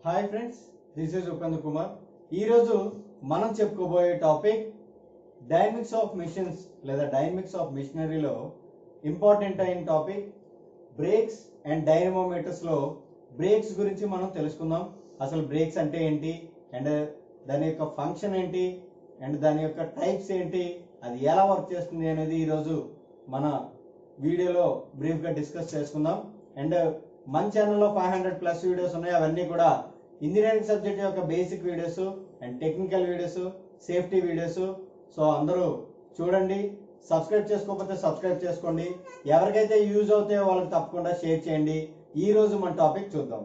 Hi friends this is Upendra Kumar ఈరోజు మనం చెప్పుకోబోయే టాపిక్ డైనమిక్స్ ఆఫ్ మిషన్స్ లేదా డైనమిక్స్ ఆఫ్ మిషనరీలో ఇంపార్టెంట్ అయిన టాపిక్ బ్రేక్స్ అండ్ డైనమోమీటర్స్లో బ్రేక్స్ గురించి మనం తెలుసుకుందాం అసలు బ్రేక్స్ అంటే ఏంటి అండ్ దాని యొక్క ఫంక్షన్ ఏంటి అండ్ దాని యొక్క టైప్స్ ఏంటి అది ఎలా వర్క్ చేస్తుంది అనేది ఈరోజు మన వీడియోలో బ్రీఫ్గా డిస్కస్ చేసుకుందాం అండ్ మన ఛానల్లో ఫైవ్ హండ్రెడ్ ప్లస్ వీడియోస్ ఉన్నాయి అవన్నీ కూడా ఇంజనీరింగ్ సబ్జెక్ట్ యొక్క basic videos and technical videos safety videos so అందరూ చూడండి సబ్స్క్రైబ్ చేసుకోకపోతే సబ్స్క్రైబ్ చేసుకోండి ఎవరికైతే యూజ్ అవుతాయో వాళ్ళకి తప్పకుండా షేర్ చేయండి ఈ రోజు మన టాపిక్ చూద్దాం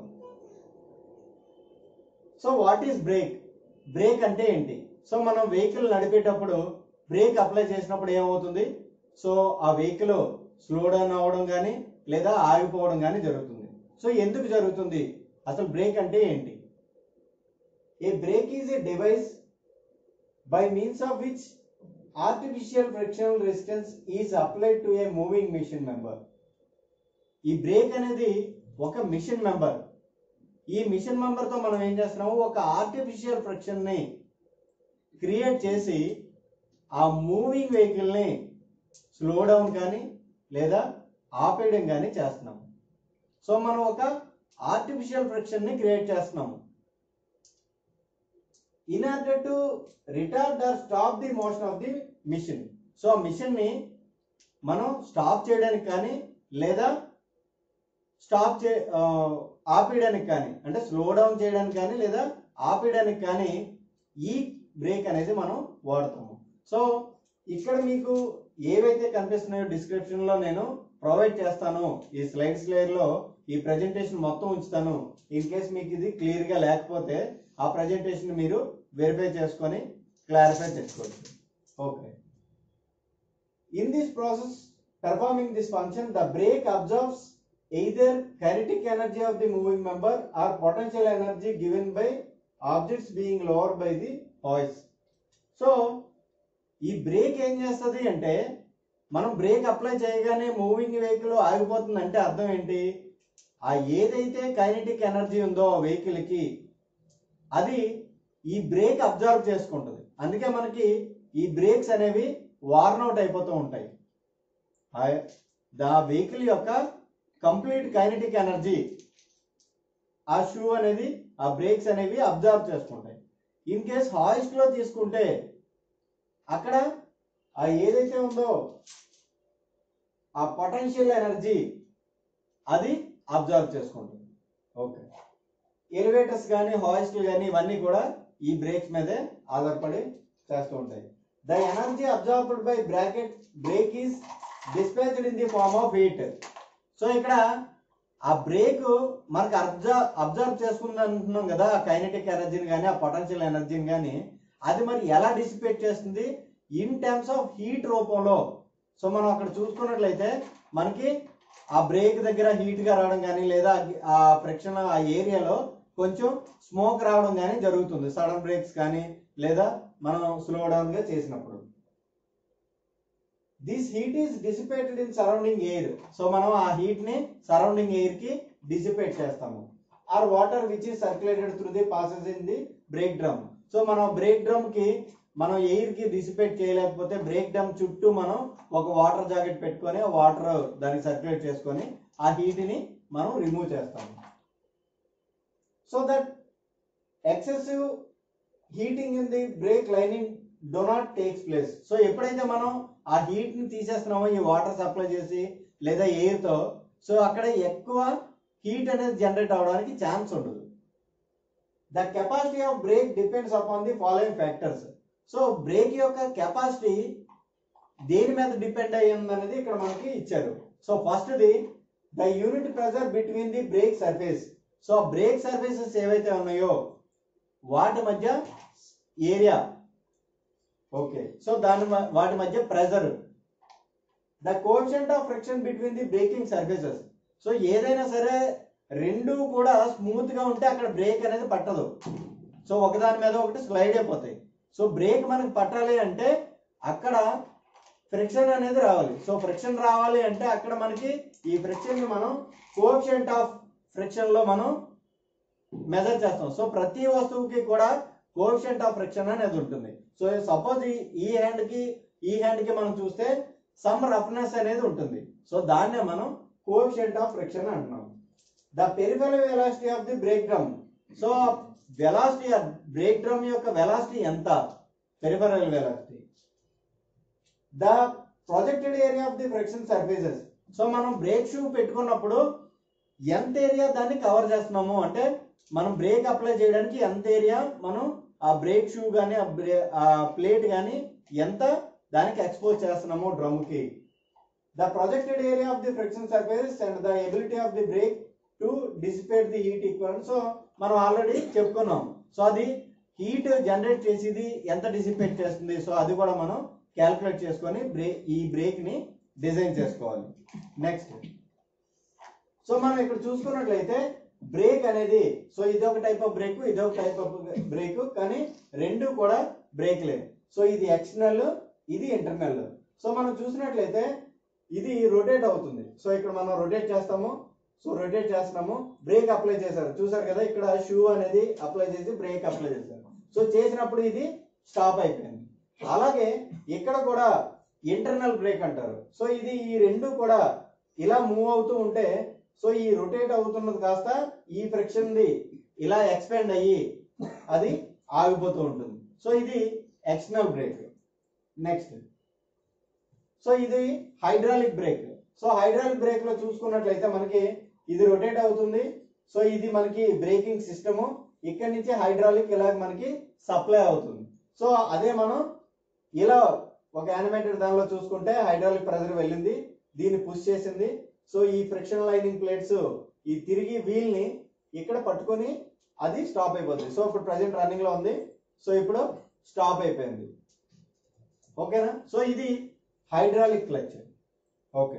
so what is brake brake అంటే ఏంటి సో మనం వెహికల్ నడిపేటప్పుడు బ్రేక్ అప్లై చేసినప్పుడు ఏమవుతుంది సో ఆ వెహికల్ స్లో డౌన్ అవ్వడం కానీ లేదా ఆగిపోవడం కానీ జరుగుతుంది సో ఎందుకు జరుగుతుంది అసలు బ్రేక్ అంటే ఏంటి a brake is a device by means of which artificial frictional resistance is applied to a moving machine member ఈ బ్రేక్ అనేది ఒక మిషన్ మెంబర్ ఈ మిషన్ మెంబర్ తో మనం ఏం చేస్తున్నాము ఒక ఆర్టిఫిషియల్ ఫ్రిక్షన్ ని క్రియేట్ చేసి ఆ మూవింగ్ వెహికల్ ని స్లో డౌన్ కానీ లేదా ఆపేయడం కానీ చేస్తున్నాము సో మనం ఒక ఆర్టిఫిషియల్ ఫ్రిక్షన్ ని క్రియేట్ చేస్తున్నాము in order to retard or stop the motion of the machine so ఆ మిషన్ ని మనం స్టాప్ చేయడానికి కానీ లేదా స్టాప్ చే ఆ, ఆపేయడానికి కానీ అంటే స్లో డౌన్ చేయడానికి కానీ లేదా ఆపేయడానికి కానీ ఈ బ్రేక్ అనేది మనం వాడతాము సో ఇక్కడ మీకు ఏవైతే కనిపిస్తున్నాయో డిస్క్రిప్షన్ లో నేను ప్రొవైడ్ చేస్తాను ఈ స్లైడ్స్ లేయర్ లో ఈ ప్రజెంటేషన్ మొత్తం ఉంచుతాను ఇన్ కేస్ మీకు ఇది క్లియర్ గా లేకపోతే ఆ ప్రజెంటేషన్ మీరు వెరిఫై చేసుకొని క్లారిఫై చేసుకోవచ్చు okay in this process performing this function the brake absorbs either kinetic energy of the moving member or potential energy given by objects being lowered by the hoist. So ఈ brake ఏం చేస్తుంది అంటే మనం brake apply చేయగానే moving vehicle ఆగిపోతుంది అంటే అర్థం ఏంటి ఆ ఏదైతే కైనెటిక్ ఎనర్జీ ఉందో ఆ వెహికల్ కి అది ఈ బ్రేక్ అబ్జర్వ్ చేసుకుంటుంది అందుకే మనకి ఈ బ్రేక్స్ అనేవి వార్న్ అవుట్ అయిపోతూ ఉంటాయి ఆ- దా వెహికల్ యొక్క కంప్లీట్ కైనెటిక్ ఎనర్జీ ఆ షూ అనేది ఆ బ్రేక్స్ అనేవి అబ్జర్వ్ చేసుకుంటాయి ఇన్ కేస్ హాయిస్ట్ లో తీసుకుంటే అక్కడ ఆ ఏదైతే ఉందో ఆ పొటెన్షియల్ ఎనర్జీ అది అబ్జర్వ్ చేసుకుంటుంది ఓకే ఎలివేటర్స్ కానీ హాయిస్ట్లు కానీ ఇవన్నీ కూడా ఈ బ్రేక్స్ మీదే ఆధారపడి చేస్తూ ఉంటాయి the energy absorbed by bracket brake is dispatched in the form of heat so ఇక్కడ ఆ బ్రేక్ మనకు అబ్జర్వ్ అబ్జర్వ్ చేసుకుంది అంటున్నాం కదా ఆ కైనెటిక్ ఎనర్జీని కానీ ఆ పొటెన్షియల్ ఎనర్జీని కానీ అది మరి ఎలా డిసిపేట్ చేస్తుంది ఇన్ టర్మ్స్ ఆఫ్ హీట్ రూపంలో సో మనం అక్కడ చూసుకున్నట్లయితే మనకి ఆ బ్రేక్ దగ్గర హీట్ గా రావడం కానీ లేదా ఆ ఫ్రిక్షన్ ఆ ఏరియాలో కొంచెం స్మోక్ రావడం కానీ జరుగుతుంది సడన్ బ్రేక్స్ కానీ లేదా మనం స్లో డౌన్ గా చేసినప్పుడు this heat is dissipated in surrounding air so మనం ఆ హీట్ ని సరౌండింగ్ ఎయిర్ కి డిసిపేట్ చేస్తాము or water which is circulated through the passes in the brake drum so మనం బ్రేక్ డ్రమ్ కి మనం ఎయిర్ కి డిసిపేట్ చేయలేకపోతే బ్రేక్ డ్రమ్ చుట్టూ మనం ఒక వాటర్ జాకెట్ పెట్టుకొని ఆ వాటర్ దానికి సర్క్యులేట్ చేసుకొని ఆ హీట్ ని మనం రిమూవ్ చేస్తాము so that excessive heating in the brake lining do not takes place so ఎప్పుడైతే మనం ఆ హీట్ ని తీసేస్తున్నామో ఈ వాటర్ సప్లై చేసి లేదా ఎయిర్ తో సో అక్కడ ఎక్కువ హీట్ అనేది జనరేట్ అవడానికి ఛాన్స్ ఉండదు the capacity of brake depends upon the following factors so brake యొక్క కెపాసిటీ దేని మీద డిపెండ్ అయ్యి ఉందనేది ఇక్కడ మనకి ఇచ్చారు so first the the unit pressure between the brake surface so brake surfaces ఏవైతే ఉన్నాయో వాటి మధ్య ఏరియా ఓకే సో దాని మ- వాటి మధ్య pressure the quotient of friction between the braking surfaces so ఏదైనా సరే రెండు కూడా స్మూత్ గా ఉంటే అక్కడ బ్రేక్ అనేది పట్టదు సో ఒకదాని మీద ఒకటి స్లైడ్ అయిపోతాయి సో బ్రేక్ మనకు పట్టాలి అంటే అక్కడ ఫ్రిక్షన్ అనేది రావాలి సో ఫ్రిక్షన్ రావాలి అంటే అక్కడ మనకి ఈ ఫ్రిక్షన్ ని మనం కోషంట్ ఆఫ్ ఫ్రిక్షన్ లో మనం మెజర్ చేస్తాం సో ప్రతి వస్తువుకి కూడా కోఎఫిషియంట్ ఆఫ్ ఫ్రిక్షన్ అనేది ఉంటుంది సో సపోజ్ ఈ హ్యాండ్ కి ఈ హ్యాండ్ కి మనం చూస్తే సమ్ రఫ్నెస్ అనేది ఉంటుంది సో దాన్నే మనం కోఎఫిషియంట్ ఆఫ్ ఫ్రిక్షన్ అంటున్నాం the peripheral velocity of the brake drum so velocity brake drum యొక్క వెలాసిటీ ఎంత peripheral velocity the projected area of the friction surfaces so మనం బ్రేక్ షూ పెట్టుకున్నప్పుడు ఎంత ఏరియా దాన్ని కవర్ చేస్తున్నాము అంటే మనం బ్రేక్ అప్లై చేయడానికి ఎంత ఏరియా మనం ఆ బ్రేక్ షూ కానీ ఆ బ్రే ఆ ప్లేట్ కానీ ఎంత దానికి ఎక్స్పోజ్ చేస్తున్నాము డ్రమ్ కి the projected area of the friction surface and the ability of the brake to dissipate the heat equal so మనం ఆల్రెడీ చెప్పుకున్నాం సో అది హీట్ జనరేట్ చేసేది ఎంత డిసిపేట్ చేస్తుంది సో అది కూడా మనం క్యాల్కులేట్ చేసుకొని బ్రేక్ ఈ బ్రేక్ ని డిజైన్ చేసుకోవాలి నెక్స్ట్ సో మనం ఇక్కడ చూసుకున్నట్లయితే బ్రేక్ అనేది సో ఇది ఒక టైప్ ఆఫ్ బ్రేక్ ఇది ఒక టైప్ ఆఫ్ బ్రేక్ కానీ రెండు కూడా బ్రేక్లే సో ఇది ఎక్స్టర్నల్ ఇది ఇంటర్నల్ సో మనం చూసినట్లయితే ఇది రొటేట్ అవుతుంది సో ఇక్కడ మనం రొటేట్ చేస్తాము సో రొటేట్ చేస్తున్నాము బ్రేక్ అప్లై చేశారు చూసారు కదా ఇక్కడ షూ అనేది అప్లై చేసి బ్రేక్ అప్లై చేశారు సో చేసినప్పుడు ఇది స్టాప్ అయిపోయింది అలాగే ఇక్కడ కూడా ఇంటర్నల్ బ్రేక్ అంటారు సో ఇది ఈ రెండు కూడా ఇలా మూవ్ అవుతూ ఉంటే సో ఈ రొటేట్ అవుతున్నది కాస్త ఈ ఫ్రిక్షన్ ది ఇలా ఎక్స్పెండ్ అయ్యి అది ఆగిపోతూ ఉంటుంది సో ఇది ఎక్స్టర్నల్ బ్రేక్ నెక్స్ట్ సో ఇది hydraulic brake so hydraulic brake లో చూసుకున్నట్లయితే మనకి ఇది రొటేట్ అవుతుంది సో ఇది మనకి బ్రేకింగ్ సిస్టమ్ ఇక్కడ నుంచి హైడ్రాలిక్ ఇలా మనకి సప్లై అవుతుంది సో అదే మనం ఇలా ఒక యానిమేటెడ్ దానిలో చూసుకుంటే హైడ్రాలిక్ ప్రెజర్ వెళ్ళింది దీన్ని పుష్ చేసింది సో ఈ ఫ్రిక్షన్ లైనింగ్ ప్లేట్స్ ఈ తిరిగి వీల్ ని ఇక్కడ పట్టుకొని అది స్టాప్ అయిపోతుంది సో ఇప్పుడు ప్రజెంట్ రన్నింగ్ లో ఉంది సో ఇప్పుడు స్టాప్ అయిపోయింది ఓకేనా సో ఇది hydraulic clutch okay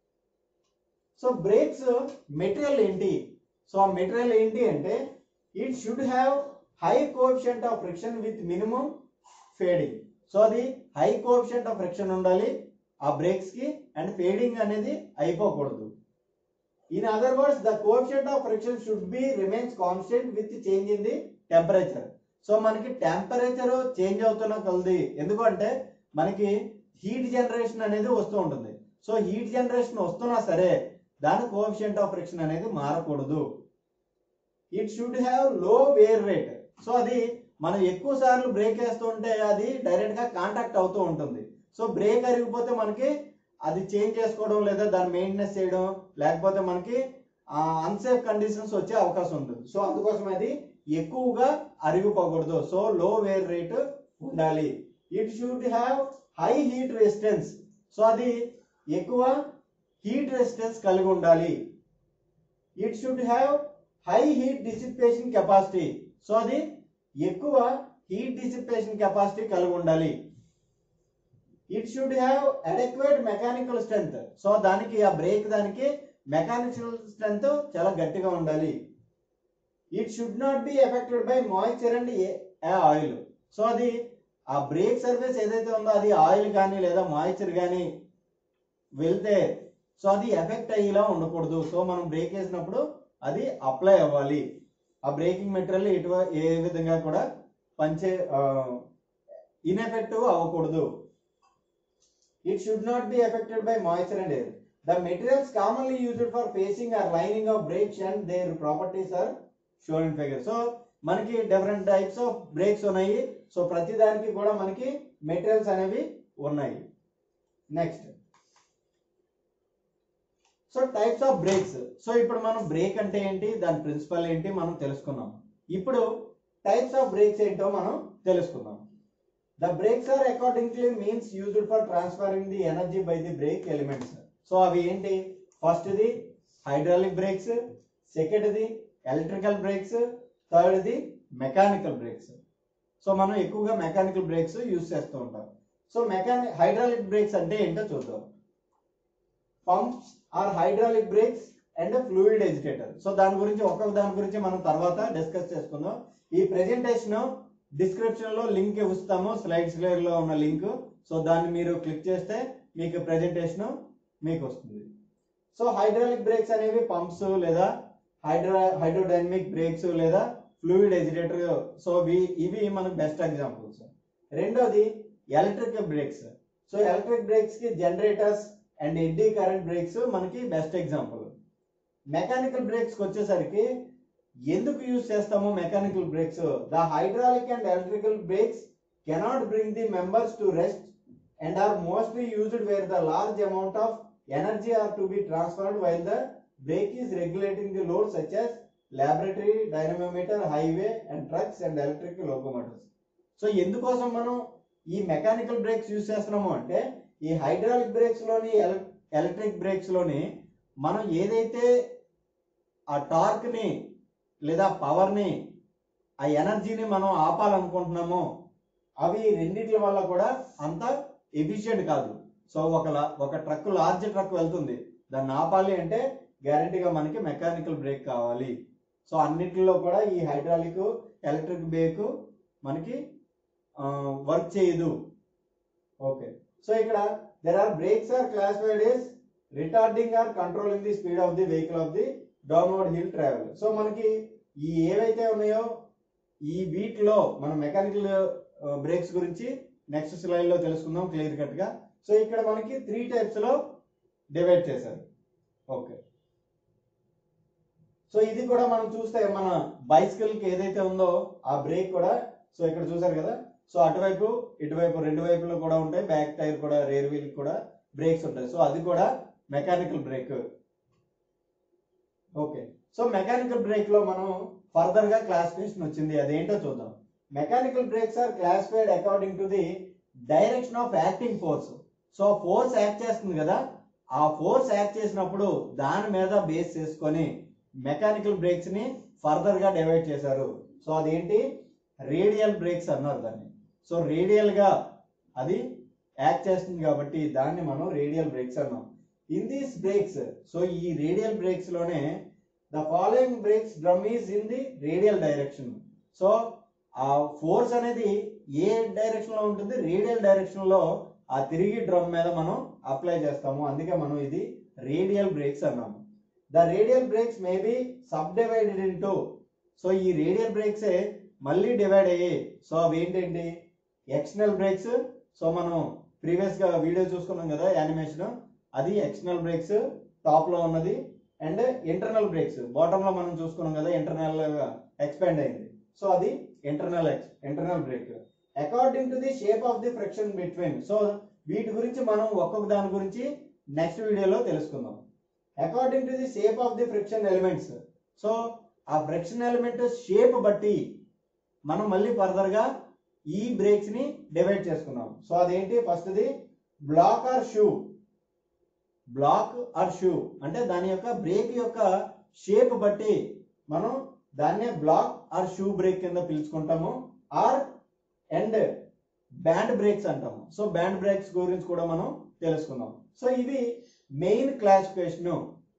so brakes material ఏంటి సో ఆ మెటీరియల్ ఏంటి అంటే it should have high coefficient of friction with minimum fading so అది హై కోఎఫిషియంట్ ఆఫ్ ఫ్రిక్షన్ ఉండాలి ఆ బ్రేక్స్ కి అండ్ ఫేడింగ్ అనేది అయిపోకూడదు in other words the coefficient of friction should be remains constant with change in the temperature so మనకి temperature change అవుతున్న కొలది ఎందుకంటే మనకి హీట్ జనరేషన్ అనేది వస్తూ ఉంటుంది సో హీట్ జనరేషన్ వస్తున్నా సరే దాని కోఎఫిషియంట్ ఆఫ్ ఫ్రిక్షన్ అనేది మారకూడదు it should have low wear rate so అది మనం ఎక్కువ సార్లు బ్రేక్ వేస్తుంటే అది డైరెక్ట్ గా కాంటాక్ట్ అవుతూ ఉంటుంది సో బ్రేక్ అరిగిపోతే మనకి అది చేంజ్ చేసుకోవడం లేదా దాన్ని మెయింటెనెన్స్ చేయడం లేకపోతే మనకి అన్సేఫ్ కండిషన్స్ వచ్చే అవకాశం ఉంటుంది సో అందుకోసం అది ఎక్కువగా అరిగిపోకూడదు సో లో వేర్ రేట్ ఉండాలి it should have high heat resistance so అది ఎక్కువ హీట్ రెసిస్టెన్స్ కలిగి ఉండాలి it should have high heat dissipation capacity so అది ఎక్కువ హీట్ డిసిపేషన్ కెపాసిటీ కలిగి ఉండాలి it should have adequate mechanical strength so దానికి ఆ బ్రేక్ దానికి మెకానికల్ స్ట్రెంత్ చాలా గట్టిగా ఉండాలి it should not be affected by moisture and oil so అది ఆ బ్రేక్ సర్ఫేస్ ఏదైతే ఉందో అది ఆయిల్ కానీ లేదా మాయిశ్చర్ కానీ వెళ్తే సో అది ఎఫెక్ట్ అయ్యేలా ఉండకూడదు సో మనం బ్రేక్ వేసినప్పుడు అది అప్లై అవ్వాలి ఆ బ్రేకింగ్ మెటీరియల్ ఎటువ ఏ విధంగా కూడా పంచే ఇన్ఎఫెక్టివ్ అవ్వకూడదు it should not be affected by moisture and air the materials commonly used for facing or lining of brakes and their properties are shown in figure so మనకి different types of brakes ఉన్నాయి so ప్రతి దానికి కూడా మనకి మెటీరియల్స్ అనేవి ఉన్నాయి next so types of brakes so ఇప్పుడు మనం బ్రేక్ అంటే ఏంటి దాని ప్రిన్సిపల్ ఏంటి మనం తెలుసుకున్నాం ఇప్పుడు టైప్స్ ఆఫ్ బ్రేక్స్ ఏంటో మనం తెలుసుకుందాం the brakes are accordingly means used for transferring the energy by the brake elements so అవి ఏంటి first the hydraulic brakes second the electrical brakes third the mechanical brakes so మనం ఎక్కువగా mechanical brakes use చేస్తూ ఉంటాం so mechanic hydraulic breaks అంటే ఏంటో చూద్దాం pumps or hydraulic brakes and fluid agitator so దాని గురించి ఒక్కొక్క దాని గురించి మనం తర్వాత డిస్కస్ చేసుకుందాం ఈ ప్రెజెంటేషన్ డిస్క్రిప్షన్ లో లింక్ ఇస్తాము స్లైడ్స్ లో ఉన్న లింక్ సో దాన్ని మీరు క్లిక్ చేస్తే మీకు ప్రెజెంటేషన్ మీకు వస్తుంది సో హైడ్రాలిక్ బ్రేక్స్ అనేవి పంప్స్ లేదా హైడ్రా హైడ్రోడైనమిక్ బ్రేక్స్ లేదా ఫ్లూయిడ్ ఎజిటేటర్ సో ఇవి మనకు బెస్ట్ ఎగ్జాంపుల్స్ రెండోది electric brakes so electric brakes కి generators and eddy current brakes మనకి బెస్ట్ ఎగ్జాంపుల్ మెకానికల్ బ్రేక్స్ వచ్చేసరికి ఎందుకు యూజ్ చేస్తాము mechanical brakes the hydraulic and electrical brakes cannot bring the members to rest and are mostly used where the large amount of energy are to be transferred while the brake is regulating the load such as laboratory dynamometer highway and trucks and electric locomotives so ఎందుకోసం మనం ఈ mechanical brakes use చేస్తున్నాము అంటే ఈ hydraulic brakes లోని electric brakes లోని మనం ఏదైతే ఆ టార్క్ ని లేదా పవర్ ని ఆ ఎనర్జీని మనం ఆపాలనుకుంటున్నామో అవి రెండిట్ల వల్ల కూడా అంత ఎఫిషియెంట్ కాదు సో ఒక లా- ఒక ట్రక్ లార్జ్ ట్రక్ వెళ్తుంది దాన్ని ఆపాలి అంటే గ్యారంటీగా మనకి మెకానికల్ బ్రేక్ కావాలి సో అన్నిటిలో కూడా ఈ హైడ్రాలిక్ ఎలక్ట్రిక్ బ్రేక్ మనకి వర్క్ చేయదు ఓకే సో ఇక్కడ there are brakes are classified is retarding or controlling the speed of the vehicle of the downward hill travel so మనకి ఈ ఏవైతే ఉన్నాయో ఈ వీటిలో మన మెకానికల్ బ్రేక్స్ గురించి నెక్స్ట్ స్లైడ్ లో తెలుసుకుందాం క్లియర్ కట్ గా సో ఇక్కడ మనకి త్రీ టైప్స్ లో డివైడ్ చేశారు ఓకే సో ఇది కూడా మనం చూస్తే మన బైసికల్ కి ఏదైతే ఉందో ఆ బ్రేక్ కూడా సో ఇక్కడ చూసారు కదా సో అటువైపు ఇటువైపు రెండు వైపులో కూడా ఉంటాయి బ్యాక్ టైర్ కూడా రేర్ వీల్ కూడా బ్రేక్స్ ఉంటాయి సో అది కూడా mechanical brake okay so mechanical brake లో మనం ఫర్దర్ గా క్లాసిఫికేషన్ వచ్చింది అదేంటో చూద్దాం mechanical brakes are classified according to the direction of acting force so force act చేస్తుంది కదా ఆ ఫోర్స్ యాక్ట్ చేసినప్పుడు దాని మీద బేస్ చేసుకొని మెకానికల్ బ్రేక్స్ ని ఫర్దర్ గా డివైడ్ చేశారు సో అదేంటి రేడియల్ బ్రేక్స్ అన్నారు దాన్ని సో రేడియల్ గా అది యాక్ట్ చేస్తుంది కాబట్టి దాన్ని మనం రేడియల్ బ్రేక్స్ అన్నాం ఇన్ దీస్ బ్రేక్స్ సో ఈ రేడియల్ బ్రేక్స్ లోనే the following brakes drum is in the radial direction so ఆ ఫోర్స్ అనేది ఏ డైరెక్షన్ లో ఉంటుంది రేడియల్ డైరెక్షన్ లో ఆ తిరిగి డ్రమ్ మీద మనం అప్లై చేస్తాము అందుకే మనం ఇది రేడియల్ బ్రేక్స్ అన్నాము the radial brakes may be sub divided in so ఈ రేడియల్ బ్రేక్స్ మళ్ళీ డివైడ్ అయ్యాయి సో అవి ఏంటండి ఎక్స్టర్నల్ బ్రేక్స్ సో మనం ప్రీవియస్ గా వీడియో చూసుకున్నాం కదా యానిమేషన్ అది ఎక్స్టర్నల్ బ్రేక్స్ టాప్ లో ఉన్నది అండ్ ఇంటర్నల్ బ్రేక్స్ బాటమ్ లో మనం చూసుకున్నాం కదా ఇంటర్నల్ ఎక్స్పాండ్ అయింది సో అది internal internal brake according to the shape of the friction between so వీటి గురించి మనం ఒక్కొక్క దాని గురించి నెక్స్ట్ వీడియోలో తెలుసుకుందాం according to the shape of the friction elements so ఆ ఫ్రిక్షన్ ఎలిమెంట్ షేప్ బట్టి మనం మళ్ళీ ఫర్దర్ గా ఈ బ్రేక్స్ ని డివైడ్ చేసుకున్నాం సో అదేంటి first the block or shoe block or shoe అంటే దాని యొక్క బ్రేక్ యొక్క షేప్ బట్టి మనం దాన్నే బ్లాక్ ఆర్ షూ బ్రేక్ కింద పిలుచుకుంటాము ఆర్ అండ్ బ్యాండ్ బ్రేక్స్ అంటాము సో బ్యాండ్ బ్రేక్స్ గురించి కూడా మనం తెలుసుకుందాం సో ఇవి మెయిన్ క్లాసిఫికేషన్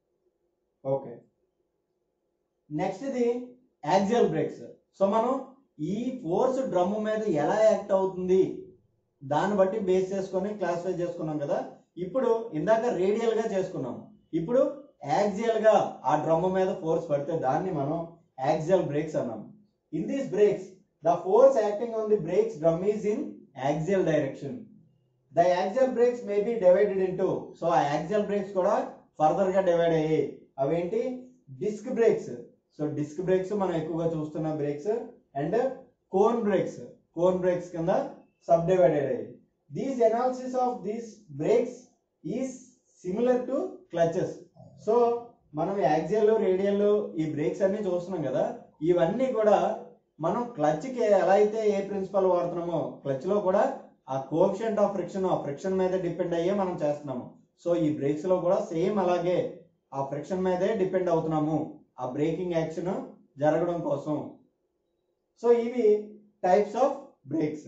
ఓకే నెక్స్ట్ ఇది యాక్సియల్ బ్రేక్స్ సో మనం ఈ ఫోర్స్ డ్రమ్ మీద ఎలా యాక్ట్ అవుతుంది దాన్ని బట్టి బేస్ చేసుకొని క్లాసిఫై చేసుకున్నాం కదా ఇప్పుడు ఇందాక రేడియల్ గా చేసుకున్నాం ఇప్పుడు యాక్సియల్ గా ఆ డ్రమ్ మీద ఫోర్స్ పడితే దాన్ని మనం యాక్సియల్ బ్రేక్స్ అన్నాం in these brakes the force acting on the brakes drum is in axial direction the axial brakes may be divided into so ఆ యాక్సియల్ బ్రేక్స్ కూడా ఫర్దర్ గా డివైడ్ అయ్యాయి అవేంటి disc brakes so disc brakes మనం ఎక్కువగా చూస్తున్న brakes and cone brakes cone brakes కింద sub divided అయ్యాయి these analysis of these brakes is similar to clutches so మనం యాక్సియల్ రేడియల్ ఈ బ్రేక్స్ అన్ని చూస్తున్నాం కదా ఇవన్నీ కూడా మనం క్లచ్ కి ఎలా అయితే ఏ ప్రిన్సిపల్ వాడుతున్నామో క్లచ్ లో కూడా ఆ కోఎఫిషియంట్ ఆఫ్ ఫ్రిక్షన్ ఆ ఫ్రిక్షన్ మీద డిపెండ్ అయ్యే మనం చేస్తున్నాము సో ఈ బ్రేక్స్ లో కూడా సేమ్ అలాగే ఆ ఫ్రిక్షన్ మీదే డిపెండ్ అవుతున్నాము ఆ బ్రేకింగ్ యాక్షన్ జరగడం కోసం సో ఇవి టైప్స్ ఆఫ్ బ్రేక్స్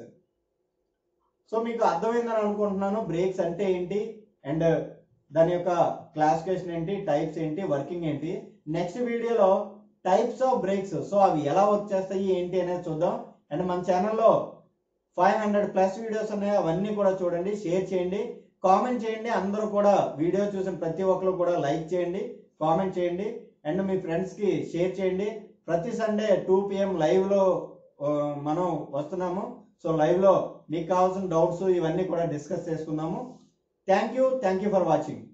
సో మీకు అర్థమైందని అనుకుంటున్నాను బ్రేక్స్ అంటే ఏంటి అండ్ దాని యొక్క క్లాసిఫికేషన్ ఏంటి టైప్స్ ఏంటి వర్కింగ్ ఏంటి నెక్స్ట్ వీడియోలో టైప్స్ ఆఫ్ బ్రేక్స్ సో అవి ఎలా వర్క్ చేస్తాయి ఏంటి అనేది చూద్దాం అండ్ మన ఛానల్లో ఫైవ్ హండ్రెడ్ ప్లస్ వీడియోస్ ఉన్నాయి అవన్నీ కూడా చూడండి షేర్ చేయండి కామెంట్ చేయండి అందరూ కూడా వీడియో చూసిన ప్రతి ఒక్కరు కూడా లైక్ చేయండి కామెంట్ చేయండి అండ్ మీ ఫ్రెండ్స్కి షేర్ చేయండి ప్రతి సండే టూ పిఎం లైవ్లో మనం వస్తున్నాము సో లైవ్లో మీకు కావాల్సిన డౌట్స్ ఇవన్నీ కూడా డిస్కస్ చేసుకుందాము thank you thank you for watching